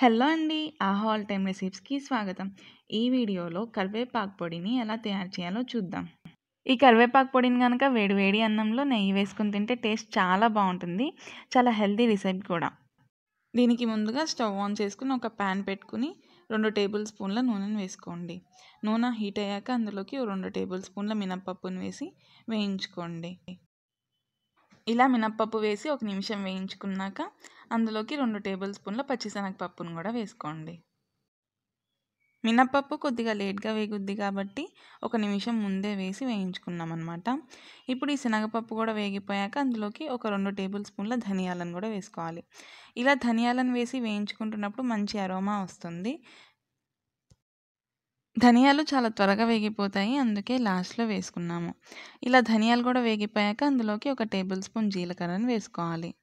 hello అండి ఆహా all time రెసిపీస్కి స్వాగతం ఈ వీడియోలో కరివేపాకు పొడిని ఎలా తయారు చేయాలో చూద్దాం ఈ కరివేపాకు పొడిని కనుక వేడి వేడి అన్నంలో నెయ్యి వేసుకుని తింటే టేస్ట్ చాలా బాగుంటుంది చాలా హెల్తీ రెసిపీ కూడా దీనికి ముందుగా స్టవ్ ఆన్ చేసుకుని ఒక ప్యాన్ పెట్టుకుని రెండు టేబుల్ స్పూన్ల నూనెను వేసుకోండి నూనె హీట్ అయ్యాక అందులోకి ఓ రెండు టేబుల్ స్పూన్ల మినప్పప్పును వేసి వేయించుకోండి ఇలా మినప్పప్పు వేసి ఒక నిమిషం వేయించుకున్నాక అందులోకి రెండు టేబుల్ స్పూన్ల పచ్చిశనగపప్పును కూడా వేసుకోండి మినప్పప్పు కొద్దిగా లేట్గా వేగుద్ది కాబట్టి ఒక నిమిషం ముందే వేసి వేయించుకున్నాం అనమాట ఇప్పుడు ఈ శనగపప్పు కూడా వేగిపోయాక అందులోకి ఒక రెండు టేబుల్ స్పూన్ల ధనియాలను కూడా వేసుకోవాలి ఇలా ధనియాలను వేసి వేయించుకుంటున్నప్పుడు మంచి అరోమా వస్తుంది ధనియాలు చాలా త్వరగా వేగిపోతాయి అందుకే లాస్ట్లో వేసుకున్నాము ఇలా ధనియాలు కూడా వేగిపోయాక అందులోకి ఒక టేబుల్ స్పూన్ జీలకర్రను వేసుకోవాలి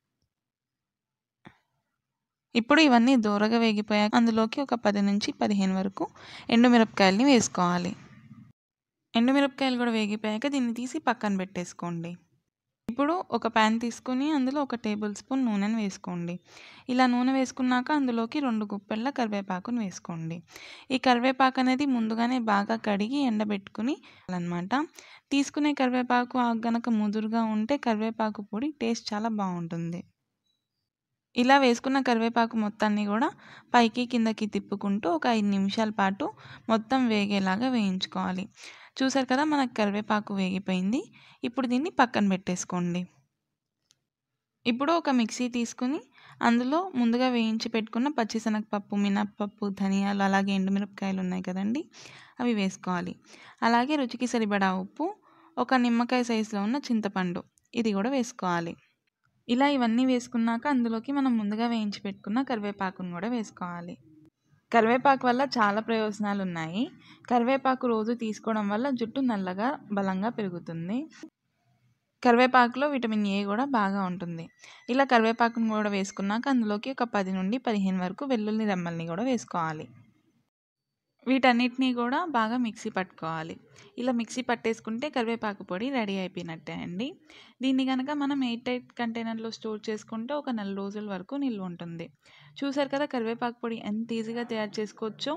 ఇప్పుడు ఇవన్నీ దూరగా వేగిపోయాక అందులోకి ఒక పది నుంచి పదిహేను వరకు ఎండుమిరపకాయలని వేసుకోవాలి ఎండుమిరపకాయలు కూడా వేగిపోయాక దీన్ని తీసి పక్కన పెట్టేసుకోండి ఇప్పుడు ఒక ప్యాన్ తీసుకుని అందులో ఒక టేబుల్ స్పూన్ నూనెను వేసుకోండి ఇలా నూనె వేసుకున్నాక అందులోకి రెండు గుప్పెళ్ళ కరివేపాకును వేసుకోండి ఈ కరివేపాకు అనేది ముందుగానే బాగా కడిగి ఎండబెట్టుకుని అనమాట తీసుకునే కరివేపాకు గనక ముదురుగా ఉంటే కరివేపాకు పొడి టేస్ట్ చాలా బాగుంటుంది ఇలా వేసుకున్న కరివేపాకు మొత్తాన్ని కూడా పైకి కిందకి తిప్పుకుంటూ ఒక ఐదు నిమిషాల పాటు మొత్తం వేగేలాగా వేయించుకోవాలి చూసారు కదా మనకు కరివేపాకు వేగిపోయింది ఇప్పుడు దీన్ని పక్కన పెట్టేసుకోండి ఇప్పుడు ఒక మిక్సీ తీసుకుని అందులో ముందుగా వేయించి పెట్టుకున్న పచ్చిశనగపప్పు మినప్పప్పు ధనియాలు అలాగే ఎండుమిరపకాయలు ఉన్నాయి కదండి అవి వేసుకోవాలి అలాగే రుచికి సరిపడా ఉప్పు ఒక నిమ్మకాయ సైజులో ఉన్న చింతపండు ఇది కూడా వేసుకోవాలి ఇలా ఇవన్నీ వేసుకున్నాక అందులోకి మనం ముందుగా వేయించి పెట్టుకున్న కరివేపాకును కూడా వేసుకోవాలి కరివేపాకు వల్ల చాలా ప్రయోజనాలు ఉన్నాయి కరివేపాకు రోజు తీసుకోవడం వల్ల జుట్టు నల్లగా బలంగా పెరుగుతుంది కరివేపాకులో విటమిన్ ఏ కూడా బాగా ఉంటుంది ఇలా కరివేపాకును కూడా వేసుకున్నాక అందులోకి ఒక పది నుండి పదిహేను వరకు వెల్లుల్లి రెమ్మల్ని కూడా వేసుకోవాలి వీటన్నిటినీ కూడా బాగా మిక్సీ పట్టుకోవాలి ఇలా మిక్సీ పట్టేసుకుంటే కరివేపాకు పొడి రెడీ అయిపోయినట్టే అండి దీన్ని కనుక మనం ఎయిట్ టైట్ కంటైనర్లో స్టోర్ చేసుకుంటే ఒక నెల రోజుల వరకు నిల్వ ఉంటుంది చూసారు కదా కరివేపాకు పొడి ఎంత ఈజీగా తయారు చేసుకోవచ్చో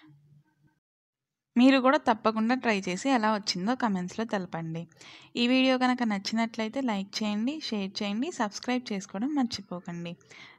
మీరు కూడా తప్పకుండా ట్రై చేసి ఎలా వచ్చిందో కమెంట్స్లో తెలపండి ఈ వీడియో కనుక నచ్చినట్లయితే లైక్ చేయండి షేర్ చేయండి సబ్స్క్రైబ్ చేసుకోవడం మర్చిపోకండి